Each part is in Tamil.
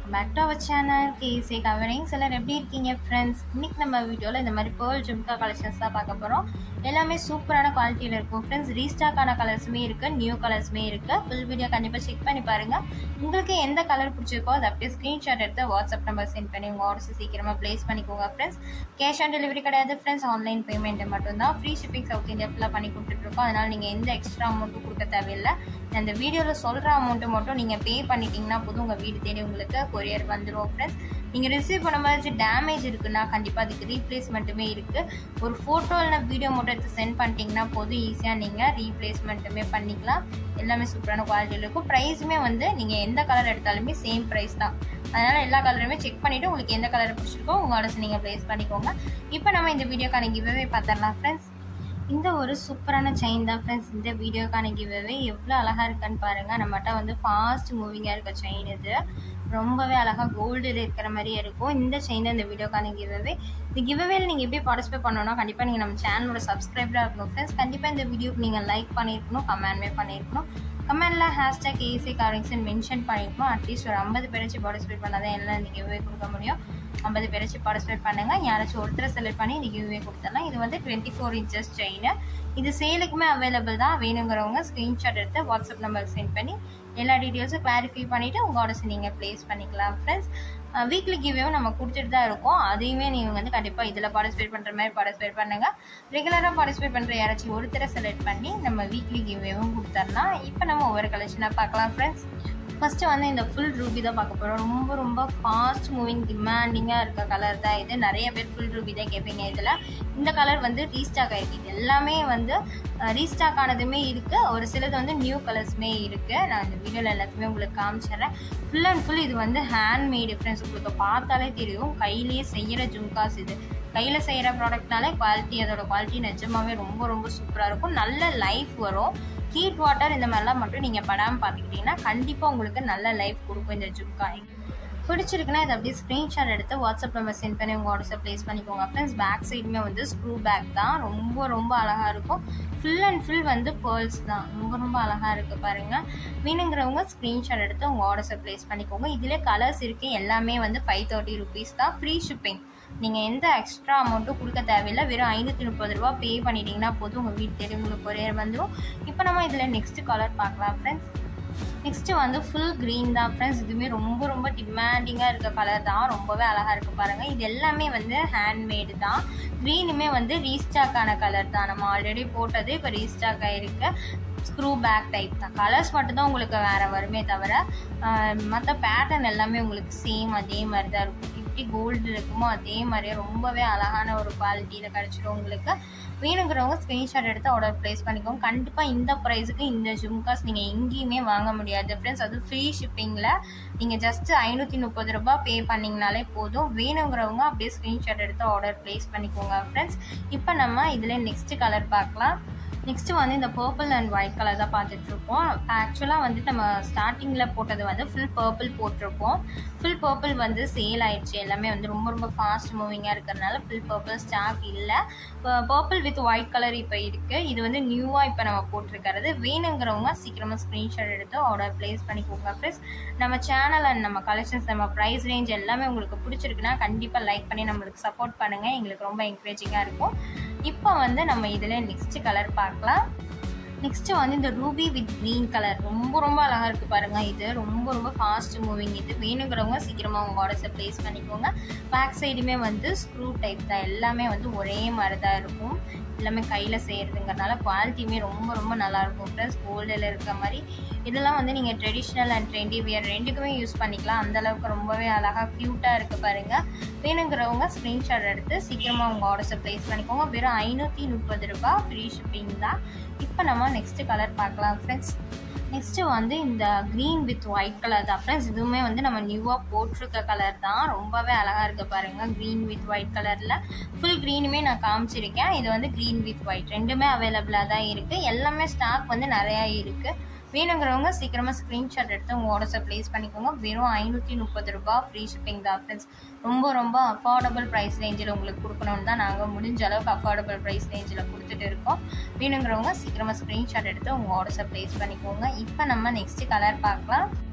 welcome back to our channel கேசே கவரிங் சிலர் எப்படி இருக்கீங்க ஃப்ரெண்ட்ஸ் இன்னைக்கு நம்ம வீடியோவில் இந்த மாதிரி பேர்ல் ஜும்கா கலெக்ஷன்ஸ் தான் பார்க்க போகிறோம் எல்லாமே சூப்பரான குவாலிட்டியில் இருக்கும் ஃப்ரெண்ட்ஸ் ரீஸ்டாக்கான கலர்ஸுமே இருக்குது நியூ கலர்ஸுமே இருக்குது ஃபுல் வீடியோ கண்டிப்பாக செக் பண்ணி பாருங்கள் உங்களுக்கு எந்த கலர் பிடிச்சிருக்கோ அதை அப்படியே ஸ்க்ரீன்ஷாட் எடுத்து வாட்ஸ்அப் நம்பர் சென்ட் பண்ணி உங்கள் ஆர்டர்ஸ் சீக்கிரமாக ப்ளேஸ் பண்ணிக்கோங்க ஃப்ரெண்ட்ஸ் கேஷ் ஆன் டெலிவரி கிடையாது ஃப்ரெண்ட்ஸ் ஆன்லைன் பேமெண்ட் மட்டும்தான் ஃப்ரீ ஷிப்பிங் சவுத் இந்தியா ஃபுல்லாக பண்ணி கொடுத்துட்ருக்கோம் அதனால் நீங்கள் எந்த எக்ஸ்ட்ரா அமௌண்ட்டும் கொடுக்க தேவையில்லை அந்த வீடியோவில் சொல்கிற அமௌண்ட்டு மட்டும் நீங்கள் பே பண்ணிட்டீங்கன்னா போதும் உங்கள் வீடு தேடி உங்களுக்கு கொரியர் வந்துடும் ஃப்ரெண்ட்ஸ் நீங்கள் ரிசீவ் பண்ண மாதிரி டேமேஜ் இருக்குன்னா கண்டிப்பாக அதுக்கு ரீப்ளேஸ்மெண்ட்டுமே இருக்குது ஒரு ஃபோட்டோ இல்லை வீடியோ மட்டும் எடுத்து சென்ட் பண்ணிட்டீங்கன்னா போதும் ஈஸியாக நீங்கள் ரீப்ளேஸ்மெண்ட்டுமே பண்ணிக்கலாம் எல்லாமே சூப்பரான குவாலிட்டியில் இருக்கும் ப்ரைஸுமே வந்து நீங்கள் எந்த கலர் எடுத்தாலுமே சேம் ப்ரைஸ் தான் அதனால் எல்லா கலருமே செக் பண்ணிவிட்டு உங்களுக்கு எந்த கலர் பிடிச்சிருக்கோ உங்கள் ஆர்டர்ஸ் நீங்கள் ப்ளேஸ் பண்ணிக்கோங்க இப்போ நம்ம இந்த வீடியோக்கான கிவ்வே பார்த்துடலாம் ஃப்ரெண்ட்ஸ் இந்த ஒரு சூப்பரான செயின் தான் ஃப்ரெண்ட்ஸ் இந்த வீடியோக்கான கிவ்வே எவ்வளோ அழகாக இருக்கான்னு பாருங்கள் நம்மகிட்ட வந்து ஃபாஸ்ட் மூவிங்காக இருக்க செயின் இது ரொம்பவே அழகாக கோல்டில் இருக்கிற மாதிரியே இருக்கும் இந்த செயின் தான் இந்த வீடியோக்கான கிவ்வே இந்த கிவ்வேல நீங்கள் எப்படி பார்ட்டிசிபேட் பண்ணணும்னா கண்டிப்பாக நீங்கள் நம்ம சேனலோட சப்ஸ்கிரைபராக இருக்கணும் ஃப்ரெண்ட்ஸ் கண்டிப்பாக இந்த வீடியோக்கு நீங்கள் லைக் பண்ணியிருக்கணும் கமெண்ட்மே பண்ணியிருக்கணும் கமெண்டில் ஹேஷ்டாக் ஏசி காரிங்ஸ்ன்னு மென்ஷன் பண்ணியிருக்கணும் அட்லீஸ்ட் ஒரு ஐம்பது பேராச்சும் பார்ட்டிசிபேட் பண்ணாதான் எல்லாம் இந்த கிவ்வே கொடுக்க முடியும் ஐம்பது பேராச்சும் பார்ட்டிசிபேட் பண்ணுங்கள் யாராச்சும் ஒருத்தரை செலக்ட் பண்ணி இந்த கிவ்வே கொடுத்துடலாம் இது வந்து டுவெண்ட்டி ஃபோர் இன்ச்சஸ் செயின் இது சேலுக்குமே அவைலபிள் தான் வேணுங்கிறவங்க ஸ்க்ரீன்ஷாட் எடுத்து வாட்ஸ்அப் நம்பருக்கு சென்ட் பண்ணி எல்லா டீட்டெயில்ஸும் கிளாரிஃபை பண்ணிவிட்டு உங்கள் ஆர்டர்ஸ் நீங்கள் ப்ளேஸ் பண்ணிக்கலாம் ஃப்ரெண்ட்ஸ் வீக்லி கிவ்வேவும் நம்ம கொடுத்துட்டு தான் இருக்கோம் அதையுமே நீங்கள் வந்து கண்டிப்பாக இதில் பார்ட்டிசிபேட் பண்ணுற மாதிரி பார்ட்டிசிபேட் பண்ணுங்கள் ரெகுலராக பார்ட்டிசிபேட் பண்ணுற யாராச்சும் ஒருத்தரை செலக்ட் பண்ணி நம்ம வீக்லி கிவ்வேவும் கொடுத்துடலாம் இப்போ நம்ம ஒவ்வொரு கலெக்ஷனாக பார்க்கலாம் ஃப்ரெண்ட்ஸ் ஃபஸ்ட்டு வந்து இந்த ஃபுல் ரூபி தான் பார்க்க போகிறோம் ரொம்ப ரொம்ப ஃபாஸ்ட் மூவிங் டிமாண்டிங்காக இருக்க கலர் தான் இது நிறைய பேர் ஃபுல் ரூபி தான் கேட்பீங்க இதில் இந்த கலர் வந்து ரீஸ்டாக் ஆகிருக்கு இது எல்லாமே வந்து ரீஸ்டாக் ஆனதுமே இருக்குது ஒரு சிலது வந்து நியூ கலர்ஸுமே இருக்குது நான் இந்த வீடியோவில் எல்லாத்தையுமே உங்களுக்கு காமிச்சிடுறேன் ஃபுல் அண்ட் ஃபுல் இது வந்து ஹேண்ட்மேடு ஃப்ரெண்ட்ஸ் உங்களுக்கு பார்த்தாலே தெரியும் கையிலேயே செய்கிற ஜும்காஸ் இது கையில் செய்கிற ப்ராடக்ட்னாலே குவாலிட்டி அதோட குவாலிட்டி நிஜமாவே ரொம்ப ரொம்ப சூப்பராக இருக்கும் நல்ல லைஃப் வரும் ஹீட் வாட்டர் இந்த மாதிரிலாம் மட்டும் நீங்கள் படாமல் பார்த்துக்கிட்டிங்கன்னா கண்டிப்பாக உங்களுக்கு நல்ல லைஃப் கொடுக்கும் இந்த ஜும்கா பிடிச்சிருக்குன்னா இதை அப்படியே ஸ்க்ரீன்ஷாட் எடுத்து வாட்ஸ்அப் நம்பர் சென்ட் பண்ணி உங்கள் ஆர்டர்ஸை ப்ளேஸ் பண்ணிக்கோங்க ஃப்ரெண்ட்ஸ் பேக் சைடுமே வந்து ஸ்க்ரூ பேக் தான் ரொம்ப ரொம்ப அழகாக இருக்கும் ஃபுல் அண்ட் ஃபுல் வந்து பேர்ல்ஸ் தான் ரொம்ப ரொம்ப அழகாக இருக்குது பாருங்கள் வேணுங்கிறவங்க ஸ்க்ரீன்ஷாட் எடுத்து உங்கள் ஆர்டர்ஸை ப்ளேஸ் பண்ணிக்கோங்க இதிலே கலர்ஸ் இருக்குது எல்லாமே வந்து ஃபைவ் தேர்ட்டி ருபீஸ் தான் ஃப்ரீ ஷிப்பிங் நீங்கள் எந்த எக்ஸ்ட்ரா அமௌண்ட்டும் கொடுக்க தேவையில்லை வெறும் ஐநூற்றி முப்பது ரூபா பே பண்ணிட்டீங்கன்னா போதும் உங்கள் வீட்டு தேடி உங்களுக்கு கொரியர் வந்துடும் இப்போ நம்ம இதில் நெக்ஸ்ட் கலர் பார்க்கலாம் ஃப்ரெண்ட்ஸ் நெக்ஸ்ட்டு வந்து ஃபுல் க்ரீன் தான் ஃப்ரெண்ட்ஸ் இதுவுமே ரொம்ப ரொம்ப டிமாண்டிங்காக இருக்க கலர் தான் ரொம்பவே அழகாக இருக்குது பாருங்கள் இது எல்லாமே வந்து ஹேண்ட்மேடு தான் க்ரீனுமே வந்து ரீஸ்டாக்கான கலர் தான் நம்ம ஆல்ரெடி போட்டது இப்போ ரீஸ்டாக் ஆகிருக்கு ஸ்க்ரூ பேக் டைப் தான் கலர்ஸ் மட்டும்தான் உங்களுக்கு வேறு வருமே தவிர மற்ற பேட்டர்ன் எல்லாமே உங்களுக்கு சேம் அதே மாதிரி தான் இருக்கும் எப்படி கோல்டு இருக்குமோ அதே மாதிரியே ரொம்பவே அழகான ஒரு குவாலிட்டியில் கிடச்சிடும் உங்களுக்கு வேணுங்கிறவங்க ஸ்க்ரீன்ஷாட் எடுத்து ஆர்டர் ப்ளேஸ் பண்ணிக்கோங்க கண்டிப்பாக இந்த ப்ரைஸுக்கு இந்த ஜும்காஸ் நீங்கள் எங்கேயுமே வாங்க முடியாது ஃப்ரெண்ட்ஸ் அது ஃப்ரீ ஷிப்பிங்கில் நீங்கள் ஜஸ்ட்டு ஐநூற்றி முப்பது ரூபா பே பண்ணிங்கனாலே போதும் வேணுங்கிறவங்க அப்படியே ஸ்க்ரீன்ஷாட் எடுத்து ஆர்டர் ப்ளேஸ் பண்ணிக்கோங்க ஃப்ரெண்ட்ஸ் இப்போ நம்ம இதில் நெக்ஸ்ட் கலர் பார்க்கலாம் நெக்ஸ்ட்டு வந்து இந்த பர்பிள் அண்ட் ஒயிட் கலர் தான் பார்த்துட்ருக்கோம் ஆக்சுவலாக வந்துட்டு நம்ம ஸ்டார்டிங்கில் போட்டது வந்து ஃபுல் பர்பிள் போட்டிருப்போம் ஃபுல் பர்பிள் வந்து சேல் ஆயிடுச்சு எல்லாமே வந்து ரொம்ப ரொம்ப ஃபாஸ்ட் மூவிங்காக இருக்கிறதுனால ஃபுல் பர்பிள் ஸ்டாக் இல்லை பர்பிள் வித் ஒயிட் கலர் இப்போ இருக்குது இது வந்து நியூவாக இப்போ நம்ம போட்டிருக்கிறது வேணுங்கிறவங்க சீக்கிரமாக ஸ்க்ரீன்ஷாட் எடுத்து ஆர்டர் ப்ளேஸ் பண்ணிக்கோங்க ப்ளஸ் நம்ம சேனல் அண்ட் நம்ம கலெக்ஷன்ஸ் நம்ம ப்ரைஸ் ரேஞ்ச் எல்லாமே உங்களுக்கு பிடிச்சிருக்குன்னா கண்டிப்பாக லைக் பண்ணி நம்மளுக்கு சப்போர்ட் பண்ணுங்கள் எங்களுக்கு ரொம்ப என்கரேஜிங்காக இருக்கும் இப்போ வந்து நம்ம இதில் நெக்ஸ்ட் கலர் பார்க்கலாம் நெக்ஸ்ட்டு வந்து இந்த ரூபி வித் க்ரீன் கலர் ரொம்ப ரொம்ப அழகாக இருக்குது பாருங்கள் இது ரொம்ப ரொம்ப ஃபாஸ்ட் மூவிங் இது வேணுங்கிறவங்க சீக்கிரமாக உங்கள் ஆர்டர்ஸை ப்ளேஸ் பண்ணிக்கோங்க பேக் சைடுமே வந்து ஸ்க்ரூ டைப் தான் எல்லாமே வந்து ஒரே மாதிரி தான் இருக்கும் எல்லாமே கையில் செய்கிறதுங்கிறனால குவாலிட்டியுமே ரொம்ப ரொம்ப நல்லாயிருக்கும் ப்ளஸ் கோல்டில் இருக்க மாதிரி இதெல்லாம் வந்து நீங்கள் ட்ரெடிஷ்னல் அண்ட் ட்ரெண்டி வியர் ரெண்டுக்குமே யூஸ் பண்ணிக்கலாம் அந்தளவுக்கு ரொம்பவே அழகாக க்யூட்டாக இருக்குது பாருங்கள் வேணுங்கிறவங்க ஸ்க்ரீன்ஷாட் எடுத்து சீக்கிரமாக உங்கள் ஆர்டர்ஸை ப்ளேஸ் பண்ணிக்கோங்க வெறும் ஐநூற்றி முப்பது ரூபா ஃப்ரீ ஷிப்பிங் தான் இப்போ நம்ம நெக்ஸ்ட்டு கலர் பார்க்கலாம் ஃப்ரெண்ட்ஸ் நெக்ஸ்ட்டு வந்து இந்த க்ரீன் வித் ஒயிட் கலர் தான் ஃப்ரெண்ட்ஸ் இதுவுமே வந்து நம்ம நியூவாக போட்டிருக்க கலர் தான் ரொம்பவே அழகாக இருக்குது பாருங்கள் க்ரீன் வித் ஒயிட் கலரில் ஃபுல் க்ரீனுமே நான் காமிச்சிருக்கேன் இது வந்து க்ரீன் வித் ஒயிட் ரெண்டுமே அவைலபிளாக தான் இருக்குது எல்லாமே ஸ்டாக் வந்து நிறையா இருக்குது வேணுங்கிறவங்க சீக்கிரமாக ஸ்க்ரீன்ஷாட் எடுத்து உங்கள் ஆர்டர்ஸை ப்ளேஸ் பண்ணிக்கோங்க வெறும் ஐநூற்றி முப்பது ரூபா ஃப்ரீ ஷிப்பிங் தான் ஃப்ரெண்ட்ஸ் ரொம்ப ரொம்ப அஃபோர்டபுள் ப்ரைஸ் ரேஞ்சில் உங்களுக்கு கொடுக்கணும்னு தான் நாங்கள் முடிஞ்ச அளவுக்கு அஃபோர்டபுள் ப்ரைஸ் ரேஞ்சில் கொடுத்துட்டு இருக்கோம் வேணுங்கிறவங்க சீக்கிரமாக ஸ்க்ரீன்ஷாட் எடுத்து உங்கள் ஆர்டர்ஸை ப்ளேஸ் பண்ணிக்கோங்க இப்போ நம்ம நெக்ஸ்ட்டு கலர் பார்க்கலாம்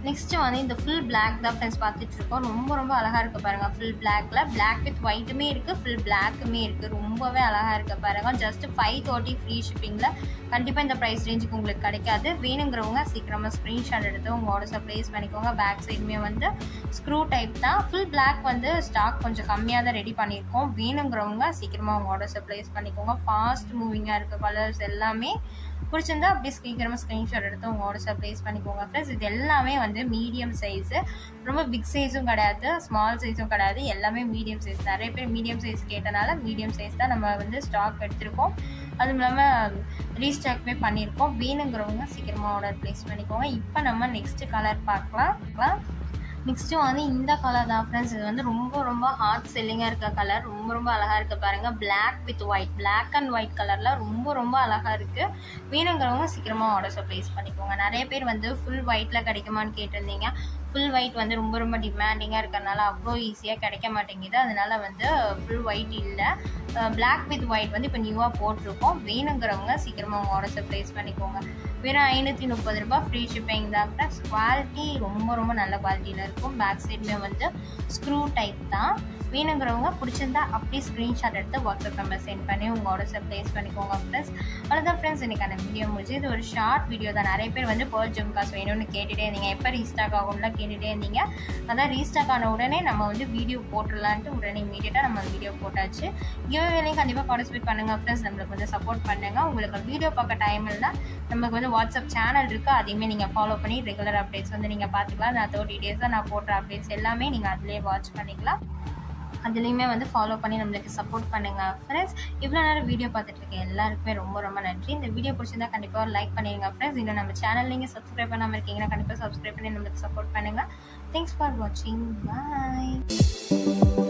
நெக்ஸ்ட்டு வந்து இந்த ஃபுல் பிளாக் தான் ஃப்ரெண்ட்ஸ் பார்த்துட்டு இருக்கோம் ரொம்ப ரொம்ப அழகாக இருக்குது பாருங்கள் ஃபுல் பிளாக்ல பிளாக் வித் ஒயிட்டுமே இருக்குது ஃபுல் பிளாக்குமே இருக்குது ரொம்பவே அழகாக இருக்குது பாருங்கள் ஜஸ்ட் ஃபைவ் தேர்ட்டி ஃப்ரீ ஷிப்பிங்கில் கண்டிப்பாக இந்த ப்ரைஸ் ரேஞ்சுக்கு உங்களுக்கு கிடைக்காது வேணுங்கிறவங்க சீக்கிரமாக ஸ்க்ரீன்ஷாட் எடுத்து உங்கள் ஆர்டர்ஸை ப்ளேஸ் பண்ணிக்கோங்க பேக் சைடுமே வந்து ஸ்க்ரூ டைப் தான் ஃபுல் பிளாக் வந்து ஸ்டாக் கொஞ்சம் கம்மியாக தான் ரெடி பண்ணியிருக்கோம் வேணுங்கிறவங்க சீக்கிரமாக உங்கள் ஆர்டர்ஸை ப்ளேஸ் பண்ணிக்கோங்க ஃபாஸ்ட் மூவிங்காக இருக்க கலர்ஸ் எல்லாமே பிடிச்சிருந்தா அப்படியே சீக்கிரமாக ஸ்க்ரீன்ஷாட் எடுத்து உங்கள் ஆர்டர்ஸை ப்ளேஸ் பண்ணிக்கோங்க ஃப்ரெண்ட்ஸ் இது எல்லாமே வந்து மீடியம் சைஸு ரொம்ப பிக் சைஸும் கிடையாது ஸ்மால் சைஸும் கிடையாது எல்லாமே மீடியம் சைஸ் நிறைய பேர் மீடியம் சைஸ் கேட்டனால மீடியம் சைஸ் தான் நம்ம வந்து ஸ்டாக் எடுத்திருக்கோம் அதுவும் இல்லாமல் ரீஸ்டாக்மே பண்ணியிருக்கோம் வேணுங்கிறவங்க சீக்கிரமாக ஆர்டர் ப்ளேஸ் பண்ணிக்கோங்க இப்போ நம்ம நெக்ஸ்ட்டு கலர் பார்க்கலாம் நெக்ஸ்ட்டு வந்து இந்த கலர் தான் ஃப்ரெண்ட்ஸ் இது வந்து ரொம்ப ரொம்ப ஹாட் செல்லிங்காக இருக்க கலர் ரொம்ப ரொம்ப அழகாக இருக்குது பாருங்கள் black with white black and white கலரில் ரொம்ப ரொம்ப அழகாக இருக்குது வேணுங்கிறவங்க சீக்கிரமாக ஆர்டர்ஸை ப்ளேஸ் பண்ணிக்கோங்க நிறைய பேர் வந்து ஃபுல் ஒயிட்டில் கிடைக்குமான்னு கேட்டிருந்தீங்க ஃபுல் ஒயிட் வந்து ரொம்ப ரொம்ப டிமாண்டிங்காக இருக்கிறனால அவ்வளோ ஈஸியாக கிடைக்க மாட்டேங்குது அதனால வந்து ஃபுல் ஒயிட் இல்லை பிளாக் வித் ஒயிட் வந்து இப்போ நியூவாக போட்டிருக்கோம் வேணுங்கிறவங்க சீக்கிரமாக உங்கள் ஆர்டர்ஸை ப்ளேஸ் பண்ணிக்கோங்க வெறும் ஐநூற்றி முப்பது ரூபாய் ஃப்ரீ ஷிப்பிங் தான் ஃப்ரெண்ட்ஸ் குவாலிட்டி ரொம்ப ரொம்ப நல்ல குவாலிட்டியில் இருக்கும் பேக் சைடுமே வந்து ஸ்க்ரூ டைப் தான் வேணுங்கிறவங்க பிடிச்சிருந்தா அப்படியே ஸ்க்ரீன்ஷாட் எடுத்து வாட்ஸ்அப் நம்பர் சென்ட் பண்ணி உங்கள் ஆர்டர்ஸை ப்ளேஸ் பண்ணிக்கோங்க ஃப்ரெண்ட்ஸ் அவ்வளோதான் ஃப்ரெண்ட்ஸ் இன்றைக்கான வீடியோ முடிஞ்சு இது ஒரு ஷார்ட் வீடியோ தான் நிறைய பேர் வந்து பேர்ல் ஜும்காஸ் வேணும்னு கேட்டுகிட்டே இருந்தீங்க எப்போ ரீஸ்டாக் ஆகும்லாம் கேட்டுகிட்டே இருந்தீங்க அதான் ரீஸ்டாக் ஆன உடனே நம்ம வந்து வீடியோ போட்டுடலான்ட்டு உடனே இமீடியட்டாக நம்ம வீடியோ போட்டாச்சு கிவ்வேலையும் கண்டிப்பாக பார்ட்டிசிபேட் பண்ணுங்கள் ஃப்ரெண்ட்ஸ் நம்மளுக்கு வந்து சப்போர்ட் பண்ணுங்கள் உங்களுக்கு வீடியோ பார்க்க டைம் இல்லை நமக்கு வந்து வாட்ஸ்அப் சேனல் இருக்குது அதையுமே நீங்கள் ஃபாலோ பண்ணி ரெகுலர் அப்டேட்ஸ் வந்து நீங்கள் பார்த்துக்கலாம் நான் தேர்ட்டி டேஸாக நான் போடுற அப்டேட்ஸ் எல்லாமே நீங்கள் அதிலே வாட்ச் பண்ணிக்கலாம் அதுலேயுமே வந்து ஃபாலோ பண்ணி நம்மளுக்கு சப்போர்ட் பண்ணுங்கள் ஃப்ரெண்ட்ஸ் இவ்வளோ நேரம் வீடியோ பார்த்துட்டு இருக்க எல்லாருக்குமே ரொம்ப ரொம்ப நன்றி இந்த வீடியோ பிடிச்சிருந்தா கண்டிப்பாக லைக் பண்ணிடுங்க ஃப்ரெண்ட்ஸ் இன்னும் நம்ம சேனல் நீங்கள் சப்ஸ்கிரைப் பண்ணாமல் இருக்கீங்கன்னா கண்டிப்பாக சப்ஸ்கிரைப் பண்ணி நம்மளுக்கு சப்போர்ட் பண்ணுங்கள் தேங்க்ஸ் ஃபார் வாட்சிங் பாய்